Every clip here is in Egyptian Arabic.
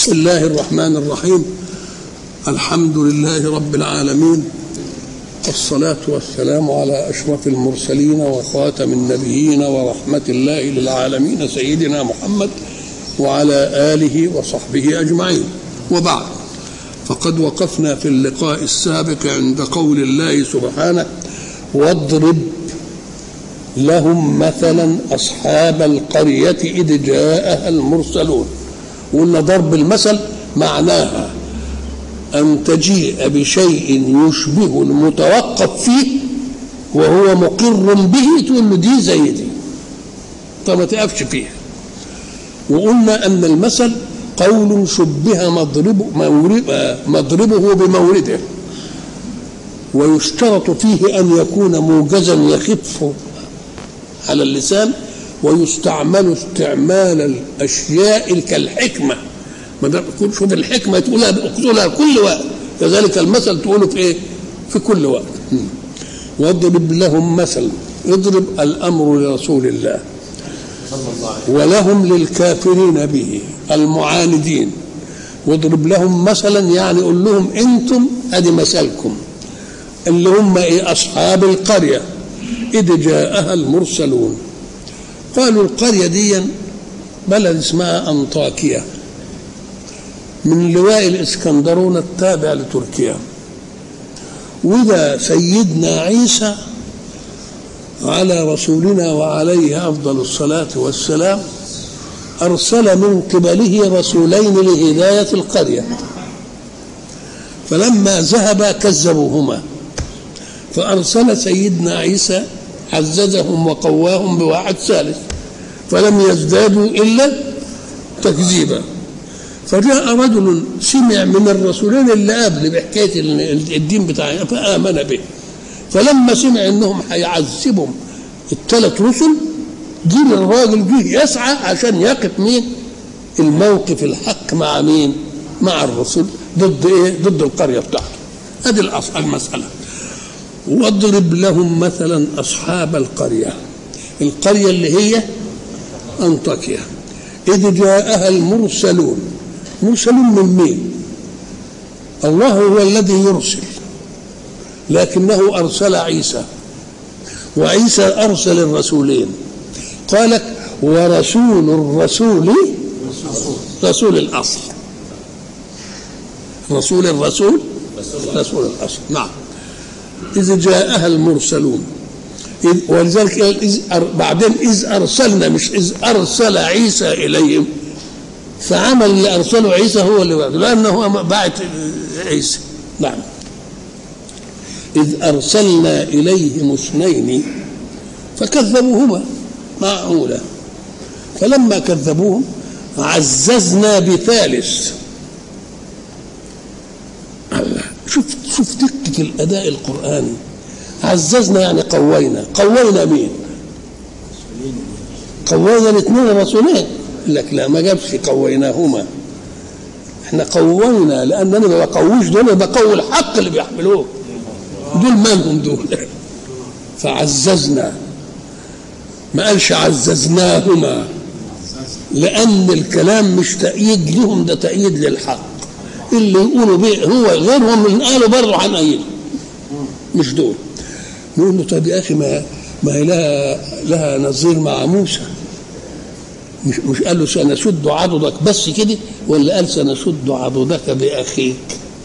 بسم الله الرحمن الرحيم الحمد لله رب العالمين والصلاة والسلام على أشرف المرسلين وخاتم النبيين ورحمة الله للعالمين سيدنا محمد وعلى آله وصحبه أجمعين وبعد فقد وقفنا في اللقاء السابق عند قول الله سبحانه واضرب لهم مثلا أصحاب القرية إذ جاءها المرسلون وقلنا ضرب المثل معناها أن تجيء بشيء يشبه المتوقف فيه وهو مقر به تقول له دي زي دي طب ما تقفش فيها وقلنا أن المثل قول شبه مضرب مضربه بمورده ويشترط فيه أن يكون موجزا يخف على اللسان ويستعمل استعمال الاشياء كالحكمه ما دام شوف الحكمه تقولها تقولها كل وقت كذلك المثل تقوله في ايه؟ في كل وقت واضرب لهم مثلا اضرب الامر لرسول الله ولهم للكافرين به المعاندين واضرب لهم مثلا يعني قول لهم انتم ادي مثلكم اللي هم ايه اصحاب القريه اذ جاءها المرسلون قالوا القرية دي بلد اسمها أنطاكية من لواء الإسكندرون التابع لتركيا وإذا سيدنا عيسى على رسولنا وعليه أفضل الصلاة والسلام أرسل من قبله رسولين لهداية القرية فلما ذهبا كذبوهما فأرسل سيدنا عيسى عززهم وقواهم بواحد ثالث فلم يزدادوا الا تكذيبا فجاء رجل سمع من الرسولين اللي قبل بحكايه الدين بتاعه فامن به فلما سمع انهم هيعذبهم الثلاث رسل جه الراجل جه يسعى عشان يقف مين الموقف الحق مع مين مع الرسل ضد ايه ضد القريه بتاعته ادي المساله واضرب لهم مثلا اصحاب القريه القريه اللي هي انطاكيا اذ جاءها المرسلون مرسلون من مين الله هو الذي يرسل لكنه ارسل عيسى وعيسى ارسل الرسولين قالت ورسول الرسول رسول الاصل رسول الرسول رسول الاصل نعم إذ جاءها المرسلون إذ ولذلك إذ بعدين إذ أرسلنا مش إذ أرسل عيسى إليهم فعمل اللي أرسله عيسى هو اللي بعده لأنه بعت عيسى نعم إذ أرسلنا إليهم اثنين فكذبوهما معقولة فلما كذبوهم عززنا بثالث الله شوف شوف دقة الأداء القرآني عززنا يعني قوينا قوينا مين قوينا الاثنين الرسولين لك لا ما جابش قويناهما احنا قوينا لان انا ما بقويش دول بقوي الحق اللي بيحملوه دول مالهم دول فعززنا ما قالش عززناهما لان الكلام مش تأييد لهم ده تأييد للحق اللي يقولوا بيه هو غيرهم اللي قالوا برضه هنأيده مش دول نقول له طب يا اخي ما ما هي لها لها نظير مع موسى مش مش قال له سنشد عضدك بس كده ولا قال سنشد عضدك باخيك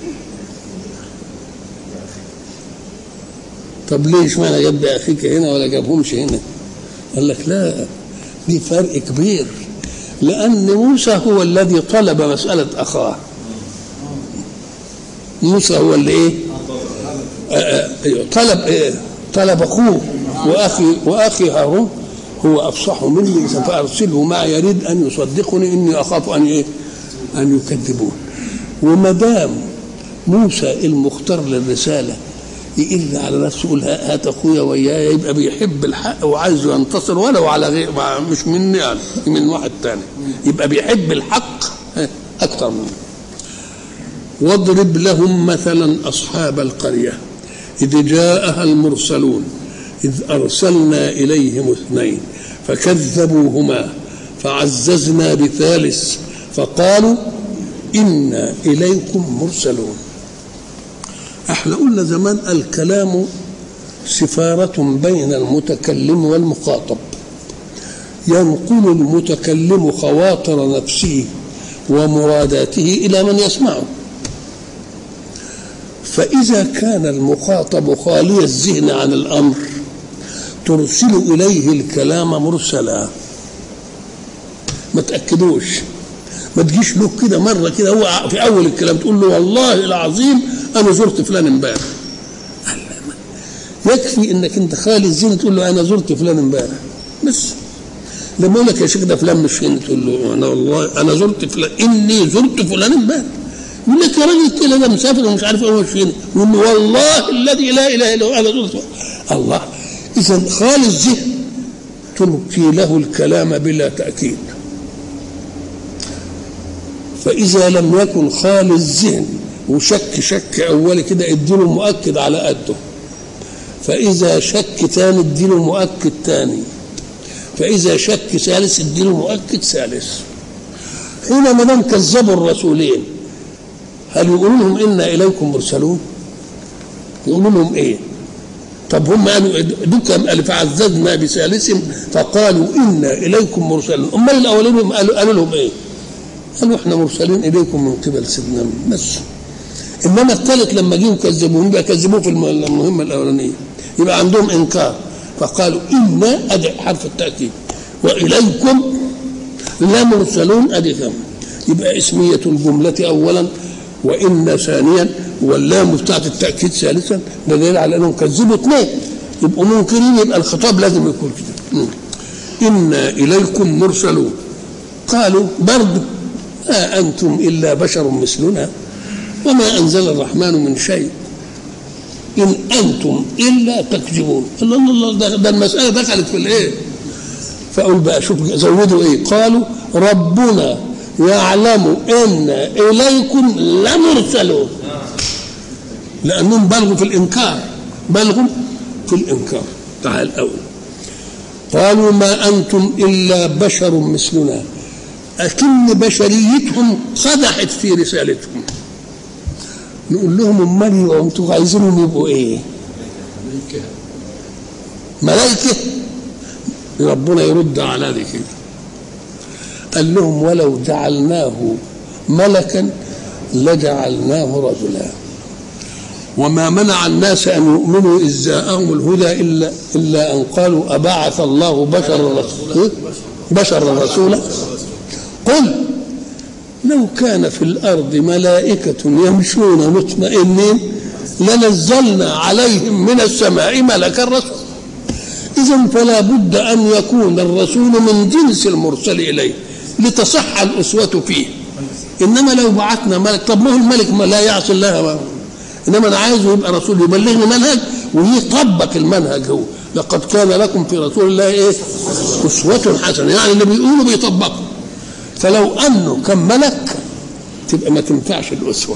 طب ليه اشمعنى جاب باخيك هنا ولا جابهمش هنا قال لك لا دي فرق كبير لان موسى هو الذي طلب مساله اخاه موسى هو اللي ايه طلب إيه؟ طلب اخوه واخي واخي هارون هو افصح مني فارسله معي يريد ان يصدقني اني اخاف ان ايه ان يكذبون وما دام موسى المختار للرساله يقل على نفسه يقول هات اخويا وياي يبقى بيحب الحق وعايز ينتصر ولو على غير مش مني يعني من واحد تاني يبقى بيحب الحق اكثر منه واضرب لهم مثلا اصحاب القريه اذ جاءها المرسلون اذ ارسلنا اليهم اثنين فكذبوهما فعززنا بثالث فقالوا إنا إليكم مرسلون احنا قلنا زمان الكلام سفارة بين المتكلم والمخاطب ينقل المتكلم خواطر نفسه ومراداته إلى من يسمعه فإذا كان المخاطب خالي الذهن عن الأمر ترسل إليه الكلام مرسلا ما تأكدوش ما تجيش له كده مرة كده هو في أول الكلام تقول له والله العظيم أنا زرت فلان امبارح يكفي انك انت خالي الزين تقول له انا زرت فلان امبارح بس لما يقول لك يا شيخ ده فلان مش هنا تقول له انا والله انا زرت فلان اني زرت فلان امبارح يقول لك يا راجل كده ده مسافر ومش عارف ايه مش هنا يقول له والله الذي لا اله الا هو انا زرت فلان. الله اذا خالي الذهن تلقي له الكلام بلا تاكيد فاذا لم يكن خالي الذهن وشك شك اولي كده اديله مؤكد على قده فإذا شك ثاني اديله مؤكد ثاني فإذا شك ثالث اديله مؤكد ثالث هنا ما دام كذبوا الرسولين هل يقولوا لهم إنا إليكم مرسلون؟ يقولوا لهم إيه؟ طب هم قالوا دكم قال فعززنا بثالث فقالوا إنا إليكم مرسلون أمال الأولين قالوا, قالوا لهم إيه؟ قالوا إحنا مرسلين إليكم من قبل سيدنا بس انما الثالث لما جيهم كذبوهم يبقى كذبوه في المهمه الاولانيه يبقى عندهم انكار فقالوا انا ادي حرف التاكيد واليكم لمرسلون ادي كم يبقى اسميه الجمله اولا وان ثانيا واللام بتاعت التاكيد ثالثا ده دليل على انهم كذبوا اثنين يبقوا منكرين يبقى الخطاب لازم يكون كده انا اليكم مرسلون قالوا برضه ما انتم الا بشر مثلنا وما أنزل الرحمن من شيء إن أنتم إلا تكذبون الله الله ده, ده المسألة دخلت في الإيه فأقول بقى شوف زودوا إيه قالوا ربنا يعلم إن إليكم لمرسلون لأنهم بلغوا في الإنكار بلغوا في الإنكار تعال أول قالوا ما أنتم إلا بشر مثلنا أكن بشريتهم قدحت في رسالتهم نقول لهم امال انتوا عايزينهم يبقوا ايه؟ ملائكه ربنا يرد على ذلك قال لهم ولو جعلناه ملكا لجعلناه رجلا وما منع الناس ان يؤمنوا اذ جاءهم الهدى الا الا ان قالوا ابعث الله بشرا رسولا بشرا رسولا قل لو كان في الأرض ملائكة يمشون مطمئنين لنزلنا عليهم من السماء ملكا رسول إذا فلا بد أن يكون الرسول من جنس المرسل إليه لتصح الأسوة فيه إنما لو بعثنا ملك طب ما هو الملك ما لا يعصي الله ما. إنما أنا عايزه يبقى رسول يبلغني منهج ويطبق المنهج هو لقد كان لكم في رسول الله إيه أسوة حسنة يعني اللي بيقولوا بيطبقوا فلو انه كان ملك تبقى ما تنفعش الاسوه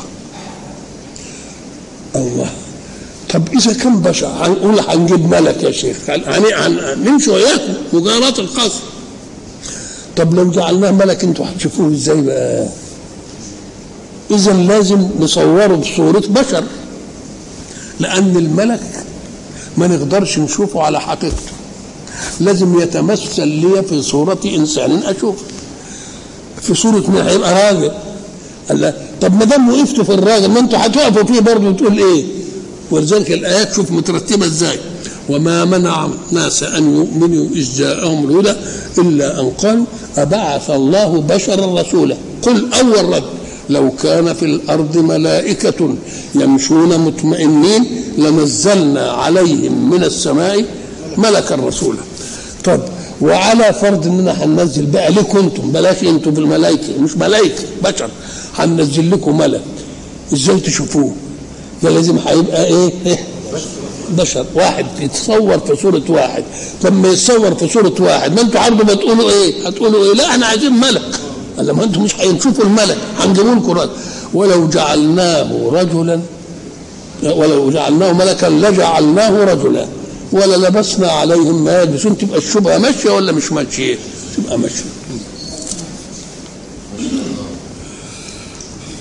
الله طب اذا كان بشر هنقول هنجيب ملك يا شيخ يعني نمشي وياكم مجاراة القصر طب لو جعلناه ملك انتوا هتشوفوه ازاي بقى اذا لازم نصوره بصوره بشر لان الملك ما نقدرش نشوفه على حقيقته لازم يتمثل لي في صورة إنسان أشوفه في صورة مين هيبقى راجل قال لا طب ما دام وقفتوا في الراجل ما انتوا هتقفوا فيه برضه تقول ايه ولذلك الايات شوف مترتبه ازاي وما منع الناس ان يؤمنوا اذ جاءهم الهدى الا ان قالوا ابعث الله بشرا رسولا قل اول رد لو كان في الارض ملائكه يمشون مطمئنين لنزلنا عليهم من السماء ملكا رسولا طب وعلى فرض اننا هننزل بقى لكم انتم بلاش انتم بالملائكه مش ملائكه بشر هننزل لكم ملك ازاي تشوفوه ده لازم هيبقى ايه, إيه؟ بشر واحد يتصور في صورة واحد لما يتصور في صورة واحد ما انتوا عارفوا بتقولوا ايه هتقولوا ايه لا احنا عايزين ملك قال ما انتوا مش هتشوفوا الملك هنجيبوا لكم رجل ولو جعلناه رجلا ولو جعلناه ملكا لجعلناه رجلا ولا لبسنا عليهم ما يلبسون تبقى الشبهه ماشيه ولا مش ماشيه؟ تبقى ماشيه.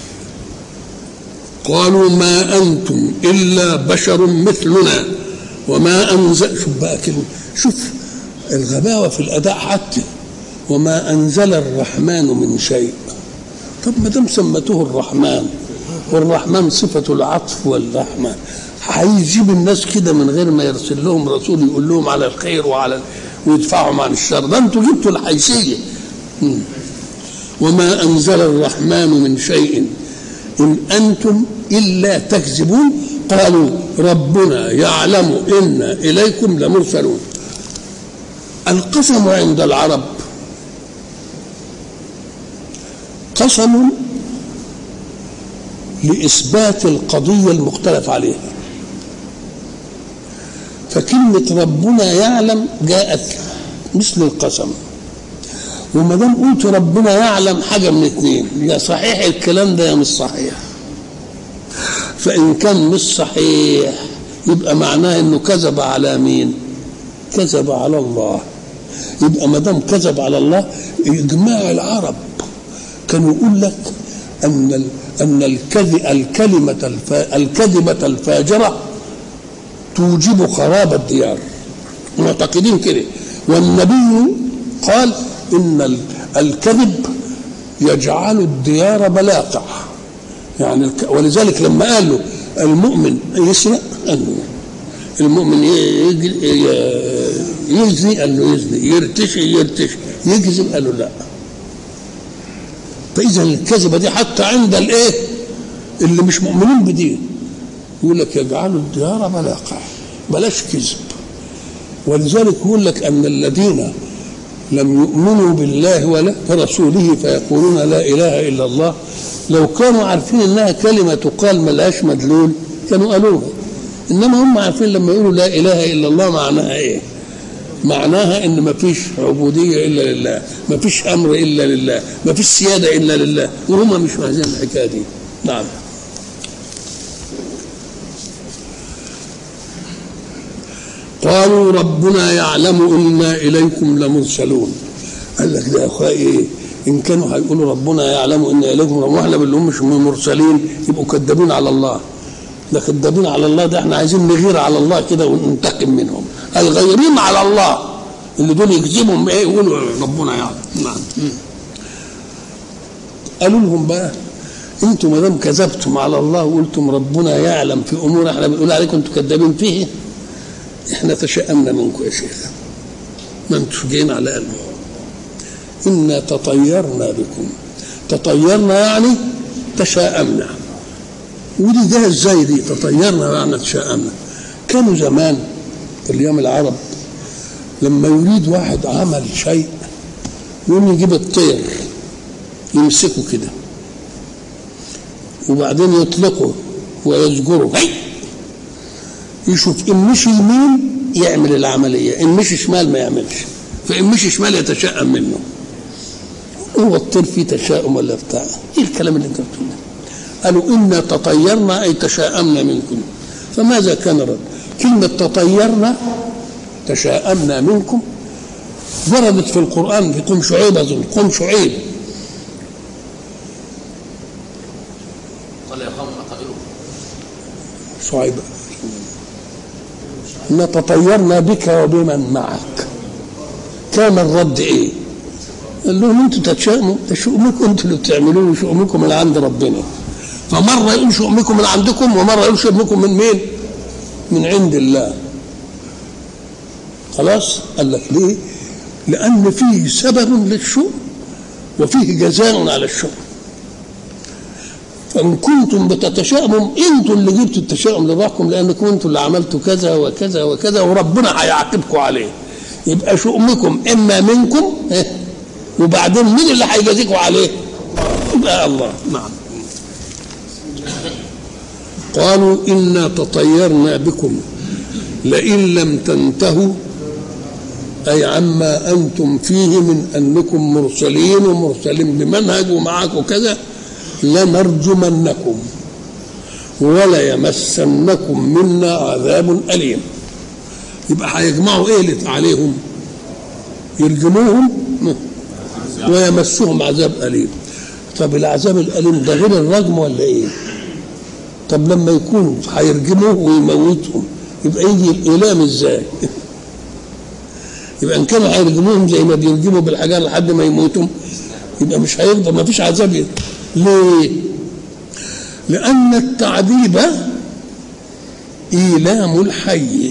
قالوا ما أنتم إلا بشر مثلنا وما أنزل شوف بقى كلمة شوف الغباوة في الأداء حتى وما أنزل الرحمن من شيء طب ما دام سمته الرحمن والرحمن صفة العطف والرحمة هيجيب الناس كده من غير ما يرسل لهم رسول يقول لهم على الخير وعلى ويدفعهم عن الشر ده انتوا جبتوا الحيثية وما أنزل الرحمن من شيء إن أنتم إلا تكذبون قالوا ربنا يعلم إنا إليكم لمرسلون القسم عند العرب قسم لإثبات القضية المختلف عليها فكلمة ربنا يعلم جاءت مثل القسم وما دام قلت ربنا يعلم حاجة من اتنين يا صحيح الكلام ده يا مش صحيح فإن كان مش صحيح يبقى معناه إنه كذب على مين؟ كذب على الله يبقى ما دام كذب على الله إجماع العرب كان يقول لك أن أن الكذب الكلمة الفا الكذبة الفاجرة توجب خراب الديار معتقدين كده والنبي قال إن الكذب يجعل الديار بلاقع يعني ولذلك لما قال له المؤمن يسرق قال له المؤمن يزني قال له يزني يرتشي يرتشي يكذب قال له لا فاذا الكذبه دي حتى عند الايه اللي مش مؤمنين بدين يقول لك يجعلوا الديار ملاقع بلاش كذب ولذلك يقول لك ان الذين لم يؤمنوا بالله ولا برسوله فيقولون لا اله الا الله لو كانوا عارفين انها كلمه تقال ملهاش مدلول كانوا قالوها انما هم عارفين لما يقولوا لا اله الا الله معناها ايه معناها ان ما فيش عبوديه الا لله ما فيش امر الا لله ما فيش سياده الا لله وهم مش فاهمين الحكايه دي نعم قالوا ربنا يعلم انا اليكم لمرسلون قال لك ده يا اخويا ايه ان كانوا هيقولوا ربنا يعلم انا اليكم واحنا اللي هم مش مرسلين يبقوا كذابين على الله ده كذابين على الله ده احنا عايزين نغير على الله كده وننتقم منهم الغيرين على الله اللي دول يكذبهم ايه يقولوا ربنا يعلم نعم قالوا لهم بقى انتم ما دام كذبتم على الله وقلتم ربنا يعلم في امور احنا بنقول عليكم انتم كذابين فيه احنا تشاءمنا منكم يا شيخ ما انتم جايين على قلبه انا تطيرنا بكم تطيرنا يعني تشاءمنا ودي جايه ازاي دي تطيرنا يعني تشاءمنا كانوا زمان في الايام العرب لما يريد واحد عمل شيء يقوم يجيب الطير يمسكه كده وبعدين يطلقه ويزجره يشوف ان مشي يمين يعمل العمليه ان مشي شمال ما يعملش فان مشي شمال يتشائم منه هو الطير فيه تشاؤم ولا بتاع ايه الكلام اللي انت بتقوله قالوا انا تطيرنا اي تشاءمنا منكم فماذا كان رد كلمه تطيرنا تشاءمنا منكم وردت في القران في قوم شعيب اظن قوم شعيب قال يا قوم أطائركم شعيب إن تطيرنا بك وبمن معك كان الرد ايه؟ قال لهم انتوا تتشائموا ده شؤمكم انتوا اللي بتعملوه شؤمكم من عند ربنا فمره يقول شؤمكم من عندكم ومره يقول شؤمكم من مين؟ من عند الله خلاص؟ قال لك ليه؟ لأن فيه سبب للشؤم وفيه جزاء على الشؤم فإن كنتم بتتشائموا انتوا اللي جبتوا التشاؤم لروحكم لأنكم انتوا اللي عملتوا كذا وكذا وكذا وربنا هيعاقبكم عليه يبقى شؤمكم إما منكم إيه؟ وبعدين مين اللي هيجازيكم عليه؟ يبقى الله نعم قالوا إنا تطيرنا بكم لئن لم تنتهوا أي عما أنتم فيه من أنكم مرسلين ومرسلين بمنهج ومعك وكذا لنرجمنكم ولا يمسنكم منا عذاب أليم يبقى هيجمعوا ايه عليهم يرجموهم ويمسهم عذاب أليم طب العذاب الأليم ده غير الرجم ولا ايه طب لما يكونوا هيرجموه ويموتهم يبقى يجي الإيلام ازاي؟ يبقى ان كانوا هيرجموهم زي ما بيرجموا بالحجار لحد ما يموتوا يبقى مش هيقدر ما فيش عذاب يقدر. ليه؟ لأن التعذيب إيلام الحي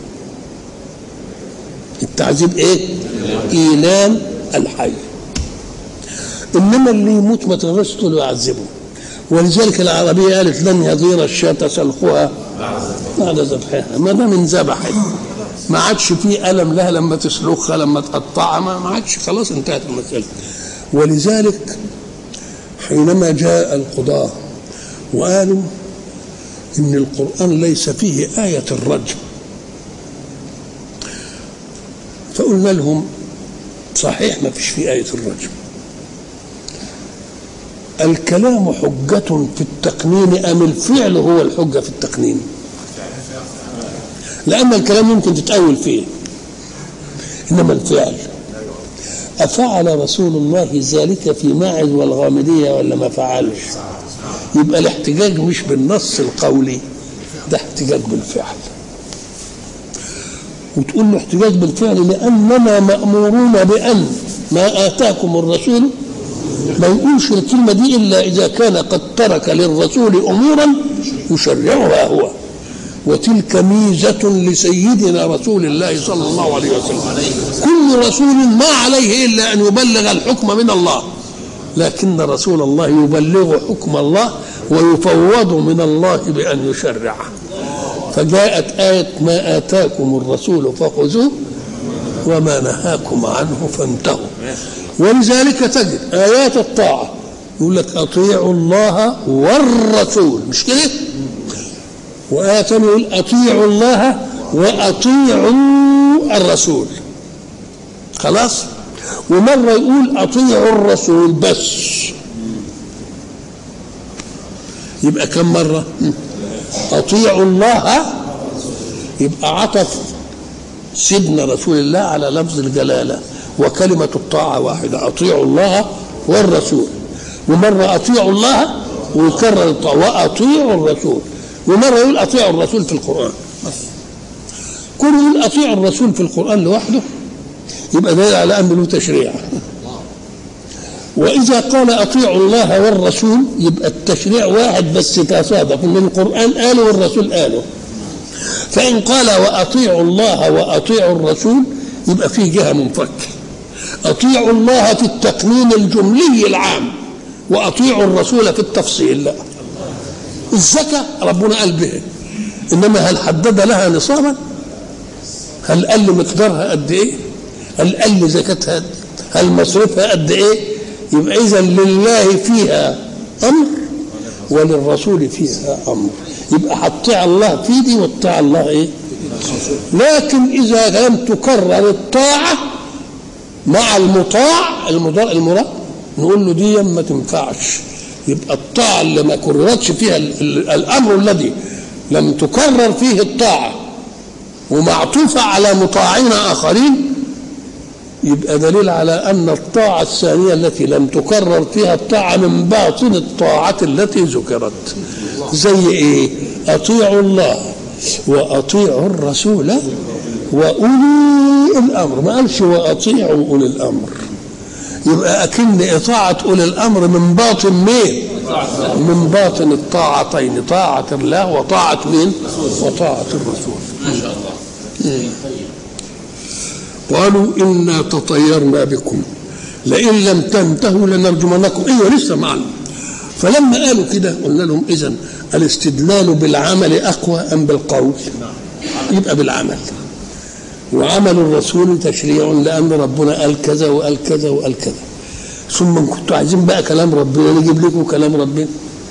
التعذيب إيه؟ إيلام الحي إنما اللي يموت ما تقدرش تقول له يعذبه ولذلك العربية قالت لن يضير الشاة سلخها بعد ذبحها ما دام انذبحت ما عادش فيه ألم لها لما تسلخها لما تقطعها ما ما عادش خلاص انتهت المسألة ولذلك حينما جاء القضاة وقالوا إن القرآن ليس فيه آية الرجم فقلنا لهم صحيح ما فيش فيه آية الرجم الكلام حجة في التقنين أم الفعل هو الحجة في التقنين لأن الكلام يمكن تتأول فيه إنما الفعل أفعل رسول الله ذلك في ماعز والغامدية ولا ما فعلش يبقى الاحتجاج مش بالنص القولي ده احتجاج بالفعل وتقول له احتجاج بالفعل لأننا مأمورون بأن ما آتاكم الرسول ما يقولش الكلمة دي إلا إذا كان قد ترك للرسول أمورا يشرعها هو وتلك ميزة لسيدنا رسول الله صلى الله عليه وسلم كل رسول ما عليه إلا أن يبلغ الحكم من الله لكن رسول الله يبلغ حكم الله ويفوض من الله بأن يشرعه فجاءت آية ما آتاكم الرسول فخذوه وما نهاكم عنه فانتهوا ولذلك تجد آيات الطاعة يقول لك أطيعوا الله والرسول مش كده؟ وآية ثانية يقول أطيعوا الله وأطيعوا الرسول خلاص ومرة يقول أطيعوا الرسول بس يبقى كم مرة أطيعوا الله يبقى عطف سيدنا رسول الله على لفظ الجلالة وكلمة الطاعة واحدة أطيعوا الله والرسول ومرة أطيعوا الله ويكرر الطاعة وأطيعوا الرسول ومرة يقول أطيعوا الرسول في القرآن بس كل يقول أطيعوا الرسول في القرآن لوحده يبقى دليل على أن له تشريع وإذا قال أطيعوا الله والرسول يبقى التشريع واحد بس تصادف إن القرآن قاله والرسول قاله فإن قال وأطيعوا الله وأطيعوا الرسول يبقى في جهة منفكة أطيعوا الله في التقنين الجملي العام وأطيعوا الرسول في التفصيل لا الزكاة ربنا قال به إنما هل حدد لها نصابا هل قال مقدارها قد إيه هل قال زكاتها هل مصروفها قد إيه يبقى إذا لله فيها أمر وللرسول فيها أمر يبقى هتطيع الله في دي وتطيع الله إيه لكن إذا لم تكرر الطاعة مع المطاع المضاع المراد نقول له دي ما تنفعش يبقى الطاعة اللي ما كررتش فيها ال- ال- الأمر الذي لم تكرر فيه الطاعة ومعطوفة على مطاعين آخرين يبقى دليل على أن الطاعة الثانية التي لم تكرر فيها الطاعة من باطن الطاعة التي ذكرت زي إيه أطيعوا الله وأطيعوا الرسول وأولي الأمر ما قالش وأطيعوا أولي الأمر يبقى أكن إطاعة أولي الأمر من باطن مين من باطن الطاعتين طاعة الله وطاعة مين وطاعة الرسول ما شاء الله قالوا إنا تطيرنا بكم لئن لم تنتهوا لنرجمنكم ايوه لسه معنا فلما قالوا كده قلنا لهم اذا الاستدلال بالعمل اقوى ام بالقول يبقى بالعمل وعمل الرسول تشريع لان ربنا قال كذا وقال كذا وقال كذا ثم إن كنتوا عايزين بقى كلام ربنا نجيب لكم كلام ربنا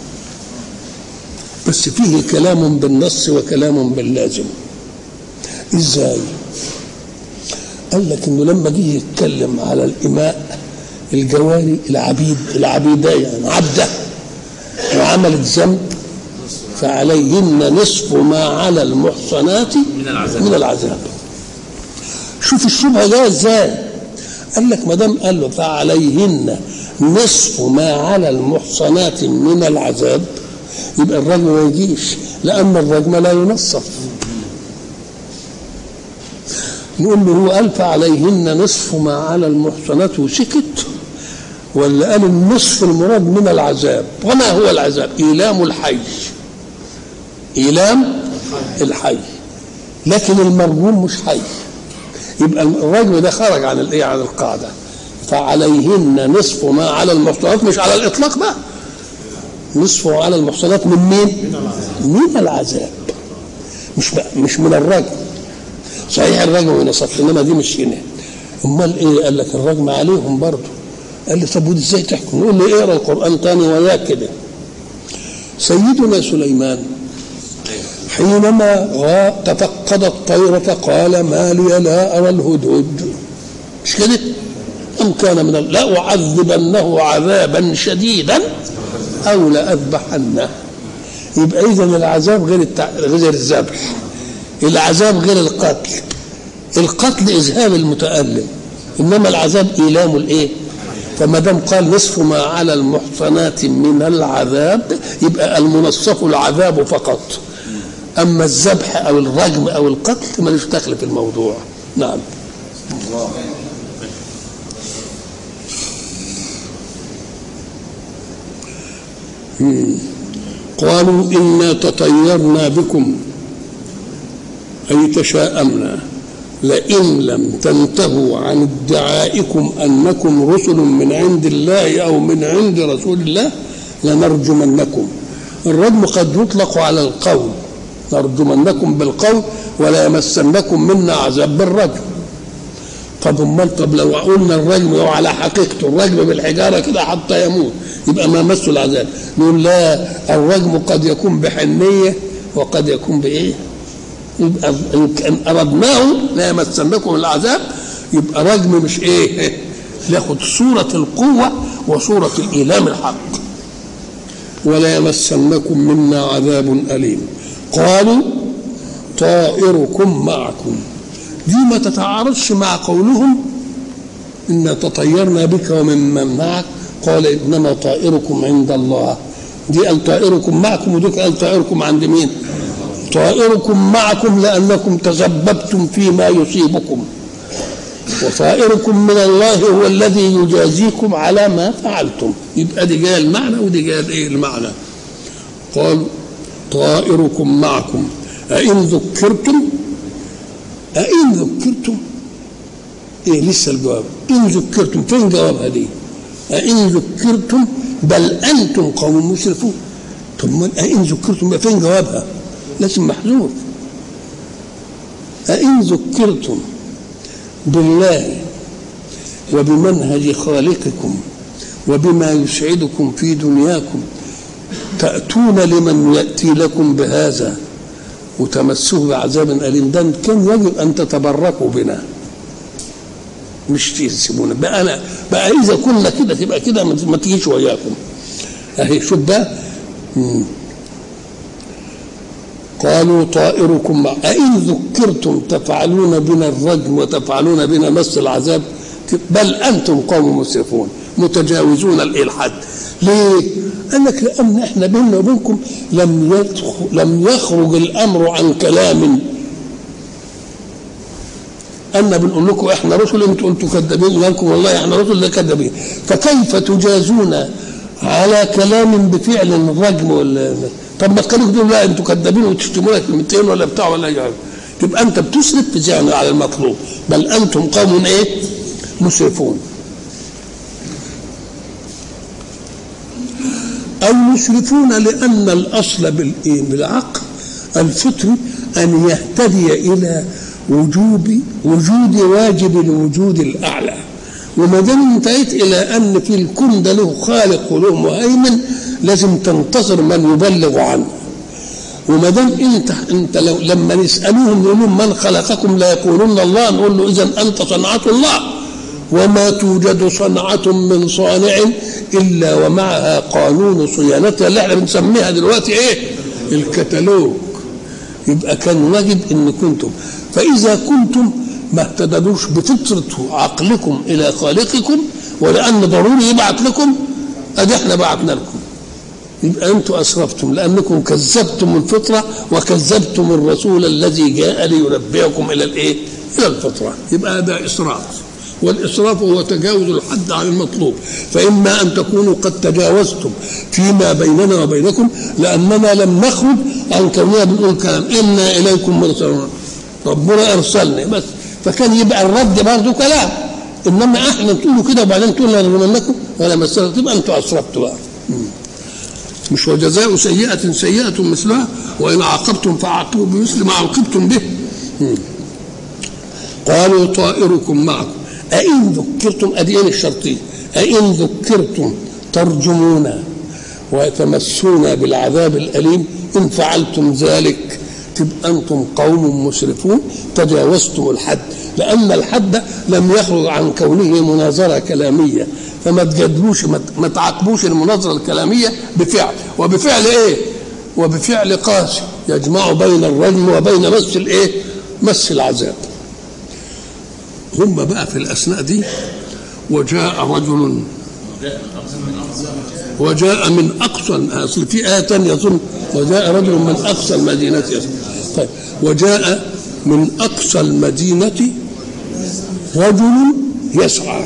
بس فيه كلام بالنص وكلام باللازم ازاي قال لك انه لما جه يتكلم على الاماء الجواري العبيد العبيده يعني عبده وعملت ذنب فعليهن نصف ما على المحصنات من العذاب. من العذاب شوف الشبهه جايه ازاي قال لك ما دام قال له فعليهن نصف ما على المحصنات من العذاب يبقى الرجم ما يجيش لأن الرجم لا ينصف نقول له هو ألف عليهن نصف ما على المحصنات وسكت ولا قال النصف المراد من العذاب وما هو العذاب إيلام الحي إيلام الحي لكن المرجوم مش حي يبقى الرجم ده خرج عن الايه عن القاعده فعليهن نصف ما على المحصنات مش على الاطلاق بقى نصف على المحصنات من مين؟ من العذاب مش بقى مش من الرجم صحيح الرجم ونصف انما دي مش هنا امال ايه قال لك الرجم عليهم برضه قال لي طب ودي ازاي تحكم نقول له اقرا القران تاني وياك كده سيدنا سليمان حينما غا تفقد الطيرة قال ما لي لا أرى الهدهد مش كده؟ أم كان من ال- لا أعذبنه عذابا شديدا أو لأذبحنه يبقى إذا العذاب غير التع... غير الذبح العذاب غير القتل القتل إذهاب المتألم إنما العذاب إيلام الإيه؟ فما دام قال نصف ما على المحصنات من العذاب يبقى المنصف العذاب فقط اما الذبح او الرجم او القتل ملوش دخل في الموضوع نعم مم. قالوا انا تطيرنا بكم اي تشاءمنا لئن لم تنتهوا عن ادعائكم انكم رسل من عند الله او من عند رسول الله لنرجمنكم الرجم قد يطلق على القول نرجمنكم بالقول ولا يمسنكم منا عذاب بالرجم طب امال طب لو قلنا الرجم هو على حقيقته الرجم بالحجاره كده حتى يموت يبقى ما مسه العذاب نقول لا الرجم قد يكون بحنيه وقد يكون بايه؟ يبقى ان كان اردناه لا يمسنكم العذاب يبقى رجم مش ايه؟ ياخد صوره القوه وصوره الايلام الحق ولا يمسنكم منا عذاب اليم قالوا طائركم معكم دي ما تتعارضش مع قولهم إنا تطيرنا بك وممن معك قال إنما طائركم عند الله دي قال طائركم معكم ودي قال طائركم عند مين طائركم معكم لأنكم تسببتم فيما يصيبكم وطائركم من الله هو الذي يجازيكم على ما فعلتم يبقى دي جايه المعنى ودي جايه ايه المعنى قالوا طائركم معكم أئن ذكرتم أئن ذكرتم إيه لسه الجواب إن ذكرتم فين جوابها دي أئن ذكرتم بل أنتم قوم مسرفون طب ما أئن ذكرتم بقى فين جوابها لازم محذوف أئن ذكرتم بالله وبمنهج خالقكم وبما يسعدكم في دنياكم تأتون لمن يأتي لكم بهذا وتمسوه بعذاب أليم ده كان يجب أن تتبركوا بنا مش تسيبونا بقى أنا بقى إذا كنا كده تبقى كده ما تجيش وياكم أهي شوف بقى مم. قالوا طائركم مع أئن ذكرتم تفعلون بنا الرجم وتفعلون بنا مس العذاب بل أنتم قوم مسرفون متجاوزون الإلحاد ليه؟ قال لك لأن احنا بيننا وبينكم لم يدخل لم يخرج الأمر عن كلام أن بنقول لكم احنا رسل انتوا انتوا كذابين لكم والله احنا رسل لا كذابين فكيف تجازون على كلام بفعل الرجم ولا طب ما تخليكم تقولوا لا انتوا كذابين وتشتمونا كلمتين ولا بتاع ولا يعني تبقى انت بتسرف في زعل على المطلوب بل انتم قوم ايه؟ مسرفون أو مسرفون لأن الأصل بالعقل الفطري أن يهتدي إلى وجوب وجود واجب الوجود الأعلى وما دام انتهيت إلى أن في الكون ده له خالق وله مهيمن لازم تنتظر من يبلغ عنه وما دام انت انت لو لما نسالوهم نقول لهم من خلقكم لا يقولون الله نقول له اذا انت صنعه الله وما توجد صنعة من صانع إلا ومعها قانون صيانتها اللي احنا بنسميها دلوقتي إيه؟ الكتالوج يبقى كان واجب إن كنتم فإذا كنتم ما اهتدلوش بفطرة عقلكم إلى خالقكم ولأن ضروري يبعت لكم أدي احنا بعتنا لكم يبقى انتم اسرفتم لانكم كذبتم الفطره وكذبتم الرسول الذي جاء لينبئكم الى الايه؟ الى الفطره يبقى هذا اسراف والاسراف هو تجاوز الحد عن المطلوب فاما ان تكونوا قد تجاوزتم فيما بيننا وبينكم لاننا لم نخرج عن كوننا بنقول كلام انا اليكم مرسلون ربنا ارسلني بس فكان يبقى الرد برضه كلام انما احنا تقولوا كده وبعدين تقولوا لنمنكم ولا مسألة تبقى انتوا اسرفتوا بقى مش وجزاء سيئة سيئة مثلها وإن عاقبتم فعاقبوا بمثل ما عوقبتم به قالوا طائركم معكم أئن ذكرتم أديان الشرطية أئن ذكرتم ترجمون ويتمسون بالعذاب الأليم إن فعلتم ذلك تبقى أنتم قوم مسرفون تجاوزتم الحد لأن الحد لم يخرج عن كونه مناظرة كلامية فما تجادلوش ما تعاقبوش المناظرة الكلامية بفعل وبفعل إيه؟ وبفعل قاسي يجمع بين الرجم وبين مس الإيه؟ مس العذاب هم بقى في الأثناء دي وجاء رجل وجاء من أقصى أصل في آية ثانية يظن وجاء رجل من أقصى المدينة يسعى طيب وجاء من أقصى المدينة رجل يسعى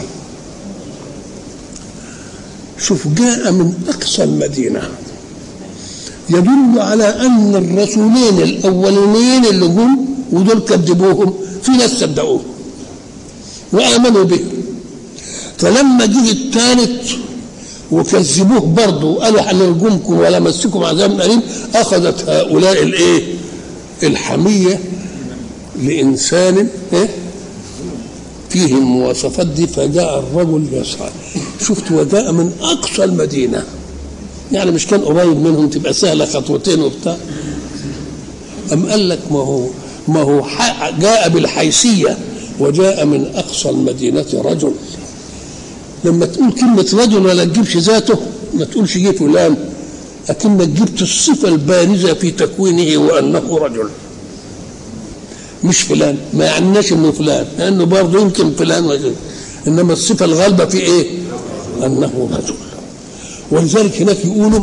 شوف جاء من أقصى المدينة يدل على أن الرسولين الأولين اللي جم ودول كذبوهم في ناس صدقوهم وآمنوا به فلما جه الثالث وكذبوه برضه وقالوا هنرجمكم ولا مسكم عذاب أليم أخذت هؤلاء الإيه؟ الحمية لإنسان إيه؟ فيه المواصفات دي فجاء الرجل يسعى شفت وجاء من أقصى المدينة يعني مش كان قريب منهم تبقى سهلة خطوتين وبتاع أم قال لك ما هو ما هو جاء بالحيثية وجاء من أقصى المدينة رجل لما تقول كلمة رجل ولا تجيبش ذاته ما تقولش جه فلان أكنك جبت الصفة البارزة في تكوينه وأنه رجل مش فلان ما يعناش انه فلان لانه برضه يمكن فلان رجل انما الصفه الغالبه في ايه؟ انه رجل ولذلك هناك يقولوا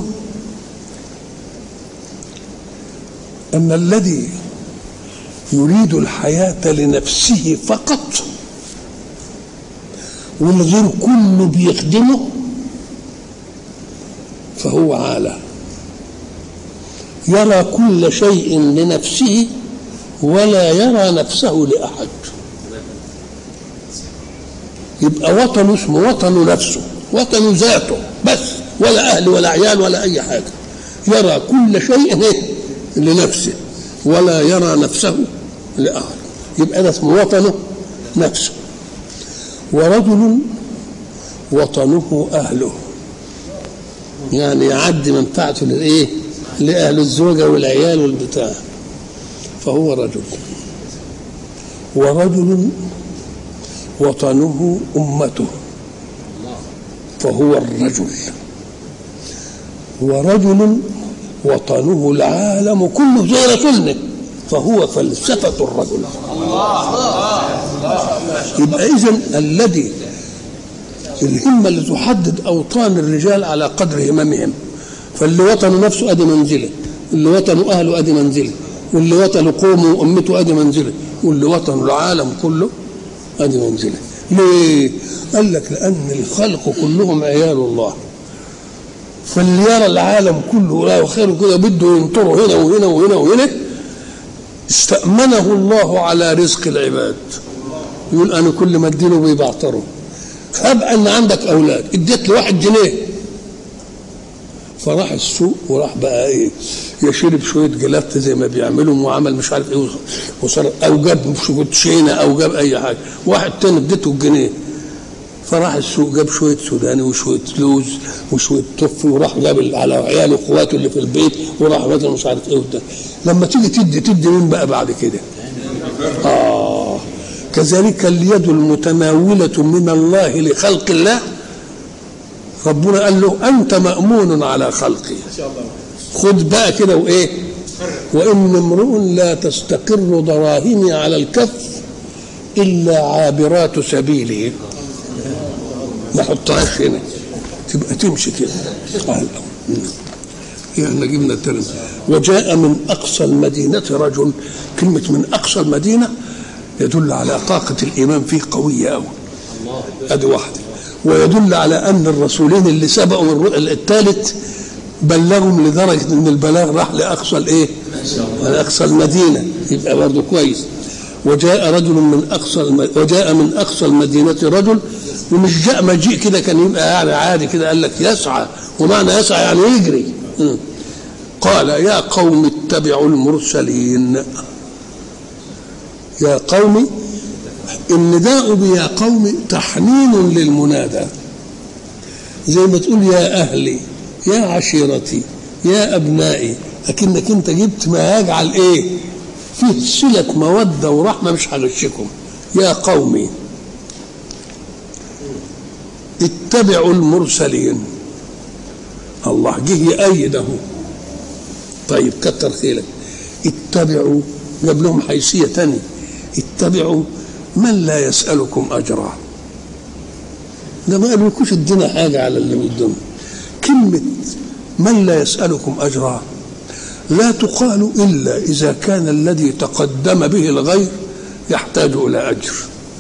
ان الذي يريد الحياه لنفسه فقط والغير كله بيخدمه فهو عاله يرى كل شيء لنفسه ولا يرى نفسه لأحد يبقى وطنه اسمه وطن نفسه وطن ذاته بس ولا أهل ولا عيال ولا أي حاجة يرى كل شيء إيه؟ لنفسه ولا يرى نفسه لأهل يبقى ده اسمه وطنه نفسه ورجل وطنه أهله يعني يعدي منفعته للإيه؟ لأهل الزوجة والعيال والبتاع فهو رجل ورجل وطنه أمته فهو الرجل ورجل وطنه العالم كله زي رسولنا فهو فلسفة الرجل يبقى إذا الذي الهمة اللي تحدد أوطان الرجال على قدر هممهم فاللي وطنه نفسه أدي منزله اللي وطنه أهله أدي منزله واللي وطنه قومه وأمته أدي منزله واللي وطنه العالم كله أدي منزله ليه؟ قال لك لأن الخلق كلهم عيال الله فاللي يرى العالم كله لا وخير كده بده ينطره هنا وهنا وهنا وهنا استأمنه الله على رزق العباد يقول أنا كل ما اديله بيبعتره خاب أن عندك أولاد اديت لواحد جنيه فراح السوق وراح بقى ايه يشرب شويه جلافت زي ما بيعملوا وعمل مش عارف ايه وصار او جاب شينه او جاب اي حاجه واحد تاني اديته الجنيه فراح السوق جاب شويه سوداني وشويه لوز وشويه طفل وراح جاب على عياله واخواته اللي في البيت وراح مثلا مش عارف ايه وده لما تيجي تدي تدي مين بقى بعد كده؟ اه كذلك اليد المتناوله من الله لخلق الله ربنا قال له انت مامون على خلقي خد بقى كده وايه وان امرؤ لا تستقر دراهمي على الكف الا عابرات سبيله ما حطهاش هنا تبقى تمشي كده قال يعني جبنا الترم وجاء من اقصى المدينه رجل كلمه من اقصى المدينه يدل على طاقه الايمان فيه قويه قوي ادي واحده ويدل على ان الرسولين اللي سبقوا الثالث بلغهم لدرجه ان البلاغ راح لاقصى الايه؟ لاقصى المدينه يبقى برضه كويس وجاء رجل من اقصى الم... وجاء من اقصى المدينه رجل ومش جاء مجيء كده كان يبقى يعني عادي كده قال لك يسعى ومعنى يسعى يعني يجري م. قال يا قوم اتبعوا المرسلين يا قوم النداء بيا قوم تحنين للمنادى زي ما تقول يا اهلي يا عشيرتي يا ابنائي لكنك انت جبت ما يجعل ايه فيه صلة مودة ورحمة مش هغشكم يا قومي اتبعوا المرسلين الله جه يأيده طيب كتر خيرك اتبعوا جاب لهم حيثية تانية اتبعوا من لا يسألكم أجرا ده ما قالولكوش ادينا حاجة على اللي قدامه كلمة من لا يسألكم أجرا لا تقال إلا إذا كان الذي تقدم به الغير يحتاج إلى أجر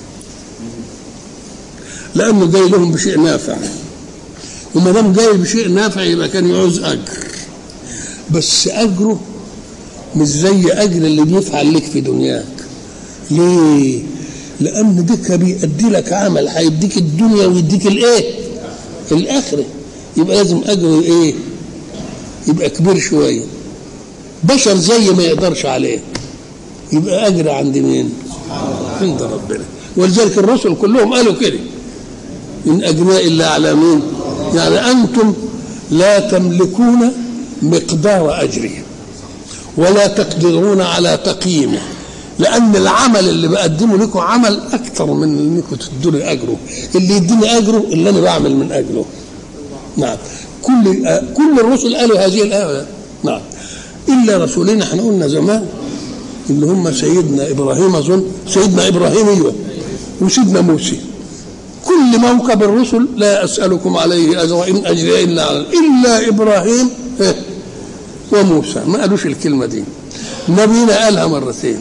لأنه جاي لهم بشيء نافع وما دام جاي بشيء نافع يبقى كان يعوز أجر بس أجره مش زي أجر اللي بيفعل لك في دنياك ليه؟ لأن ديك بيأدي لك عمل هيديك الدنيا ويديك الإيه؟ الآخرة يبقى لازم أجره إيه؟ يبقى كبير شوية بشر زي ما يقدرش عليه يبقى أجر عند مين؟ عند ربنا ولذلك الرسل كلهم قالوا كده إن أجناء إلا على مين؟ يعني أنتم لا تملكون مقدار أجره ولا تقدرون على تقييمه لان العمل اللي بقدمه لكم عمل اكثر من انكم تدوني اجره اللي يديني اجره اللي انا بعمل من اجله نعم كل كل الرسل قالوا هذه الايه نعم الا رسولين احنا قلنا زمان اللي هم سيدنا ابراهيم اظن سيدنا ابراهيم ايوه وسيدنا موسى كل موكب الرسل لا اسالكم عليه اجرا ان اجري الا على الا ابراهيم وموسى ما قالوش الكلمه دي نبينا قالها مرتين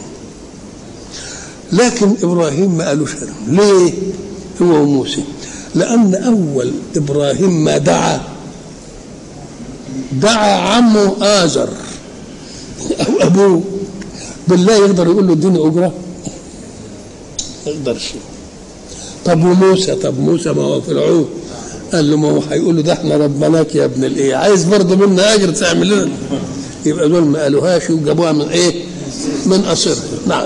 لكن ابراهيم ما قالوش ليه هو وموسى لان اول ابراهيم ما دعا دعا عمه ازر او ابوه بالله يقدر يقول له اديني اجره ما يقدرش طب وموسى طب موسى ما هو فرعون قال له ما هو هيقول له ده احنا ربناك يا ابن الايه عايز برضه منا اجر تعمل لنا يبقى دول ما قالوهاش وجابوها من ايه من اصرها نعم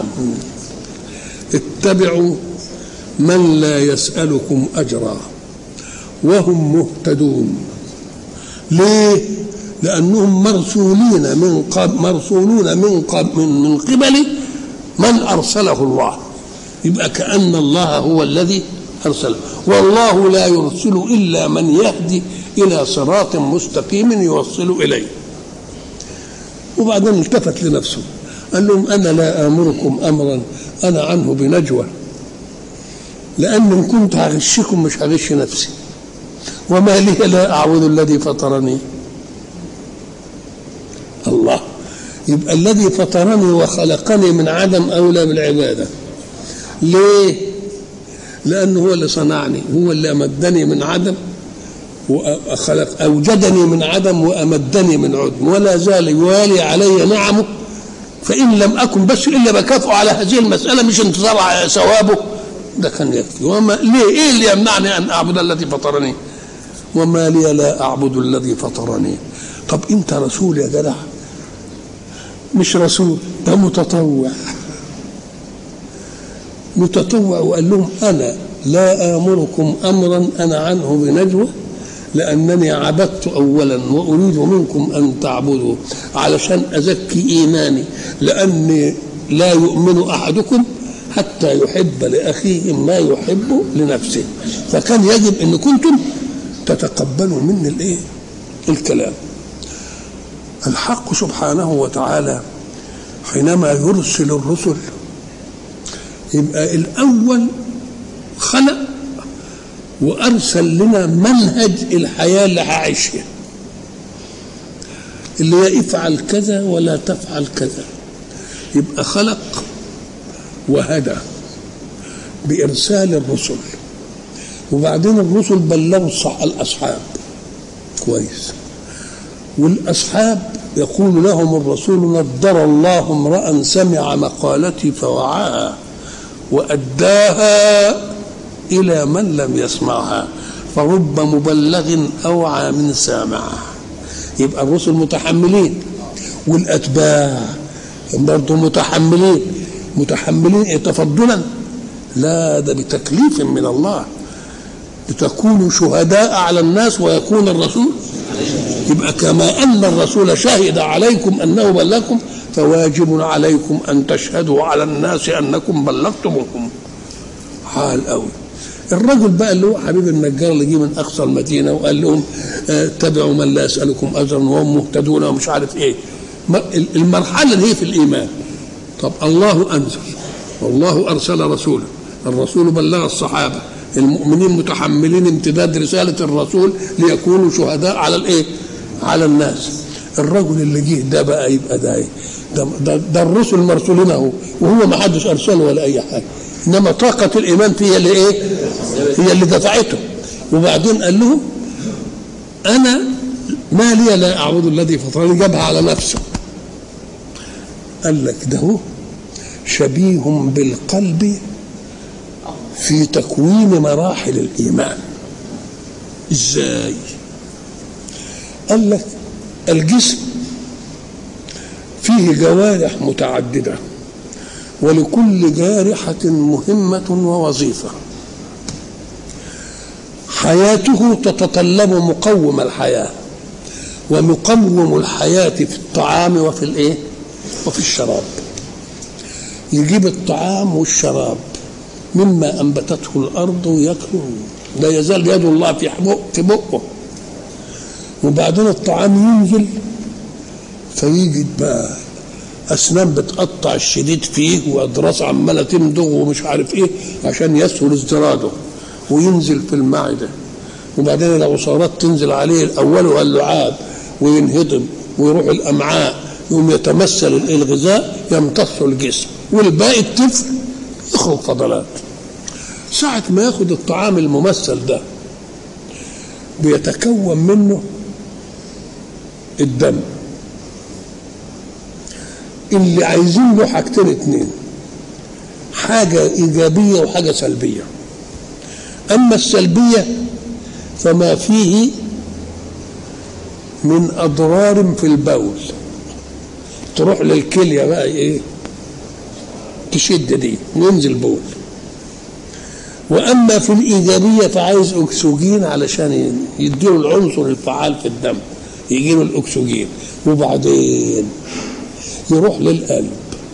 اتبعوا من لا يسألكم أجرا وهم مهتدون ليه؟ لأنهم مرسولين من قبل مرسولون من قبل من, من قبل من أرسله الله يبقى كأن الله هو الذي أرسله والله لا يرسل إلا من يهدي إلى صراط مستقيم يوصل إليه وبعدين التفت لنفسه قال لهم أنا لا آمركم أمرا أنا عنه بنجوى لأن إن كنت هغشكم مش هغش نفسي وما لي لا أعبد الذي فطرني الله يبقى الذي فطرني وخلقني من عدم أولى بالعبادة ليه؟ لأنه هو اللي صنعني هو اللي أمدني من عدم وخلق أوجدني من عدم وأمدني من عدم ولا زال يوالي علي نعمه فإن لم أكن بس إلا بكافئه على هذه المسألة مش انتظار ثوابه ده كان يكفي وما ليه إيه اللي يمنعني أن أعبد الذي فطرني وما لي لا أعبد الذي فطرني طب أنت رسول يا جدع مش رسول ده متطوع متطوع وقال لهم أنا لا آمركم أمرا أنا عنه بنجوى لأنني عبدت أولا وأريد منكم أن تعبدوا علشان أزكي إيماني لأني لا يؤمن أحدكم حتى يحب لأخيه ما يحب لنفسه فكان يجب أن كنتم تتقبلوا مني الإيه؟ الكلام الحق سبحانه وتعالى حينما يرسل الرسل يبقى الأول خلق وارسل لنا منهج الحياه اللي هعيشها اللي هي افعل كذا ولا تفعل كذا يبقى خلق وهدى بإرسال الرسل وبعدين الرسل بلغوا الصح الأصحاب كويس والأصحاب يقول لهم الرسول نضر الله امرأ سمع مقالتي فوعاها وأداها إلى من لم يسمعها فرب مبلغ أوعى من سامعه يبقى الرسل متحملين والأتباع برضه متحملين متحملين إيه تفضلا لا ده بتكليف من الله لتكونوا شهداء على الناس ويكون الرسول يبقى كما ان الرسول شهد عليكم انه بلغكم فواجب عليكم ان تشهدوا على الناس انكم بلغتموهم حال قوي الرجل بقى اللي هو حبيب النجار اللي جه من اقصى المدينه وقال لهم اتبعوا من لا يسالكم اجرا وهم مهتدون ومش عارف ايه المرحله اللي هي في الايمان طب الله انزل والله ارسل رسولا الرسول بلغ الصحابه المؤمنين متحملين امتداد رسالة الرسول ليكونوا شهداء على الايه؟ على الناس. الرجل اللي جه ده بقى يبقى ده ايه؟ ده, ده, ده الرسل مرسولين اهو وهو ما حدش ارسله ولا اي حاجه. انما طاقة الايمان هي اللي ايه؟ هي اللي دفعته. وبعدين قال لهم انا ما لي لا اعبد الذي فطرني جابها على نفسه. قال لك ده هو شبيه بالقلب في تكوين مراحل الايمان ازاي قال لك الجسم فيه جوارح متعدده ولكل جارحه مهمه ووظيفه حياته تتطلب مقوم الحياه ومقوم الحياه في الطعام وفي الايه وفي الشراب يجيب الطعام والشراب مما انبتته الارض ياكله لا يزال يد الله في بق في بقه وبعدين الطعام ينزل فيجد بقى اسنان بتقطع الشديد فيه واضراس عماله تمضغ ومش عارف ايه عشان يسهل ازدراده وينزل في المعده وبعدين العصارات تنزل عليه الاول اللعاب وينهضم ويروح الامعاء يقوم يتمثل الغذاء يمتص الجسم والباقي الطفل يخرج فضلات ساعة ما ياخد الطعام الممثل ده بيتكون منه الدم اللي عايزين له حاجتين اتنين حاجة إيجابية وحاجة سلبية أما السلبية فما فيه من أضرار في البول تروح للكلية بقى إيه تشد دي وينزل بول واما في الايجابيه فعايز اكسجين علشان يديله العنصر الفعال في الدم يجيله الاكسجين وبعدين يروح للقلب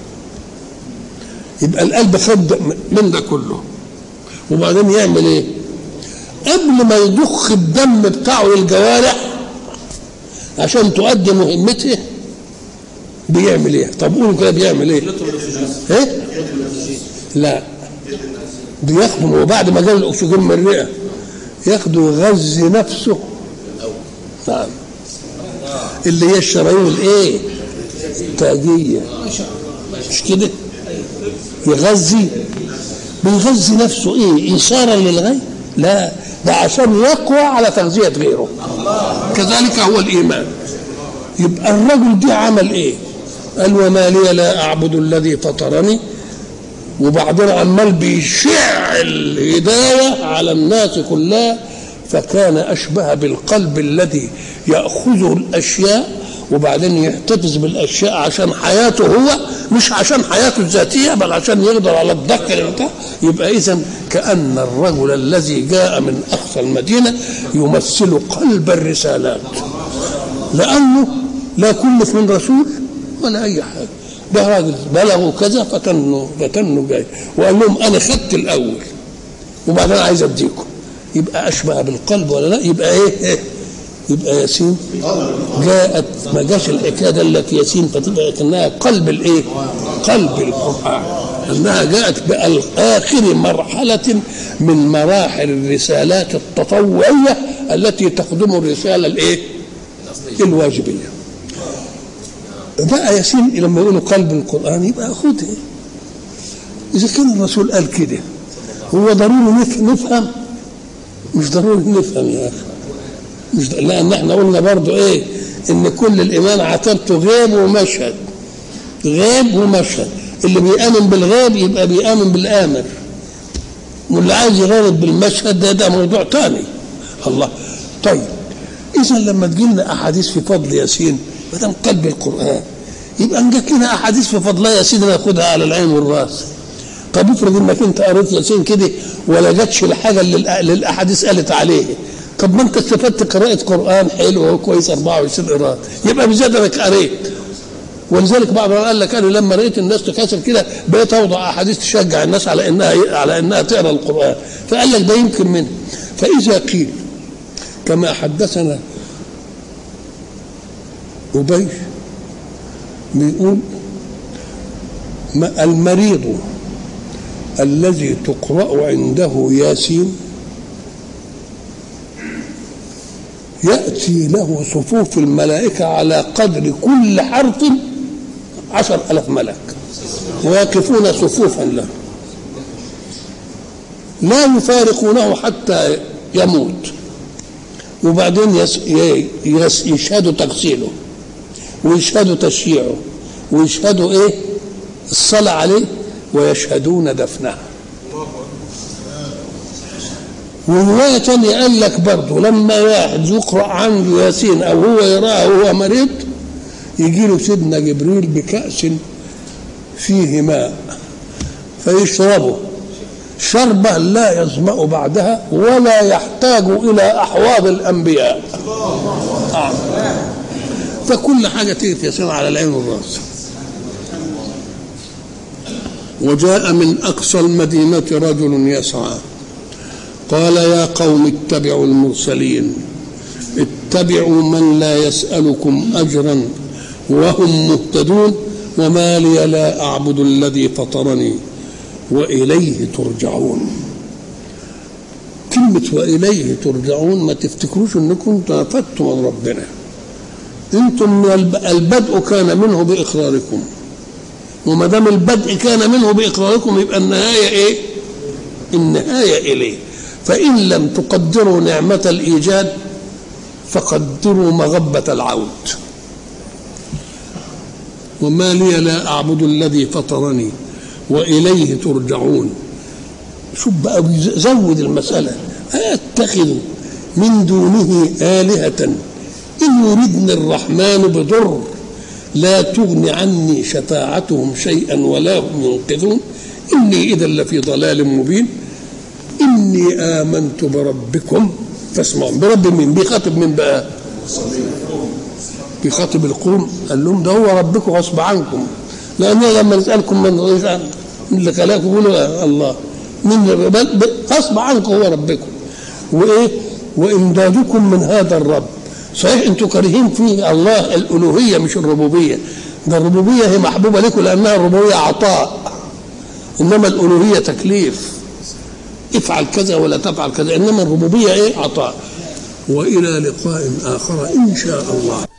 يبقى القلب خد من ده كله وبعدين يعمل ايه قبل ما يضخ الدم بتاعه للجوارح عشان تؤدي مهمته بيعمل ايه طب قولوا كده بيعمل ايه ايه لا بياخده وبعد ما جاب الاكسجين من الرئه ياخده يغذي نفسه نعم اللي هي الشرايين الايه التاجيه مش كده يغذي بيغذي نفسه ايه ايثارا للغير لا ده عشان يقوى على تغذيه غيره كذلك هو الايمان يبقى الرجل دي عمل ايه قال وما لي لا اعبد الذي فطرني وبعدين عمال بيشع الهدايه على الناس كلها فكان اشبه بالقلب الذي ياخذ الاشياء وبعدين يحتفظ بالاشياء عشان حياته هو مش عشان حياته الذاتيه بل عشان يقدر على الضخ يبقى اذا كان الرجل الذي جاء من اقصى المدينه يمثل قلب الرسالات لانه لا كلف من رسول ولا اي حاجه ده راجل بلغوا كذا فتنوا فتنوا جاي وقال لهم انا خدت الاول وبعدين عايز اديكم يبقى اشبه بالقلب ولا لا يبقى ايه, إيه؟ يبقى ياسين جاءت ما جاش الحكايه دلت ياسين فتبقى كانها قلب الايه؟ قلب القران انها جاءت باخر مرحله من مراحل الرسالات التطوعيه التي تخدم الرساله الايه؟ الواجبيه بقى ياسين لما يقولوا قلب القرآن يبقى خدها إذا كان الرسول قال كده هو ضروري نف- نفهم مش ضروري نفهم يا أخي مش ض- لأن احنا قلنا برضو إيه إن كل الإيمان عتبته غيب ومشهد غيب ومشهد اللي بيآمن بالغيب يبقى بيآمن بالآمر واللي عايز يغرب بالمشهد ده ده موضوع تاني الله طيب اذا لما تجيلنا احاديث في فضل ياسين ما دام قلب القران يبقى ان جت لنا احاديث في فضلها ياسين ناخدها على العين والراس طب افرض انك انت قريت ياسين كده ولا جاتش الحاجه اللي الأ- اللي الاحاديث قالت عليه طب ما انت استفدت قراءه قران حلو وكويس 24 قراءه يبقى بزياده انك قريت ولذلك بعض العلماء قال لك انا لما لقيت الناس تكاسل كده بقيت اوضع احاديث تشجع الناس على انها على انها تقرا القران فقال لك ده يمكن منه فاذا قيل كما حدثنا ابي بيقول ما المريض الذي تقرا عنده ياسين يأتي له صفوف الملائكة على قدر كل حرف عشر ألف ملك ويقفون صفوفا له لا يفارقونه حتى يموت وبعدين يس يس يشهدوا تغسيله ويشهدوا تشييعه ويشهدوا ايه الصلاة عليه ويشهدون دفنه ورواية تانية قال لك برضه لما واحد يقرأ عنده ياسين أو هو يراه وهو مريض يجي له سيدنا جبريل بكأس فيه ماء فيشربه شربة لا يظمأ بعدها ولا يحتاج إلى أحواض الأنبياء آه. فكل حاجة تيجي في ياسين على العين والرأس وجاء من أقصى المدينة رجل يسعى قال يا قوم اتبعوا المرسلين اتبعوا من لا يسألكم أجرا وهم مهتدون وما لي لا أعبد الذي فطرني وإليه ترجعون كلمة وإليه ترجعون ما تفتكروش أنكم تنفذتم من ربنا أنتم من الب- البدء كان منه بإقراركم وما دام البدء كان منه بإقراركم يبقى النهاية إيه؟ النهاية إليه فإن لم تقدروا نعمة الإيجاد فقدروا مغبة العود وما لي لا أعبد الذي فطرني وإليه ترجعون شوف بقى زود المسألة أتخذ من دونه آلهة إن يردني الرحمن بضر لا تغني عني شفاعتهم شيئا ولا هم ينقذون إني إذا لفي ضلال مبين إني آمنت بربكم فاسمعون برب مين بيخاطب مين بقى بيخاطب القوم قال لهم ده هو ربكم غصب عنكم لأن لما نسألكم من رضيش عنه من اللي خلاكم يقولوا الله من بل- بل- غصب عنكم هو ربكم وإيه وإمدادكم من هذا الرب صحيح انتوا كارهين فيه الله الالوهيه مش الربوبيه ده الربوبيه هي محبوبه لكم لانها الربوبيه عطاء انما الالوهيه تكليف افعل كذا ولا تفعل كذا انما الربوبيه ايه عطاء والى لقاء اخر ان شاء الله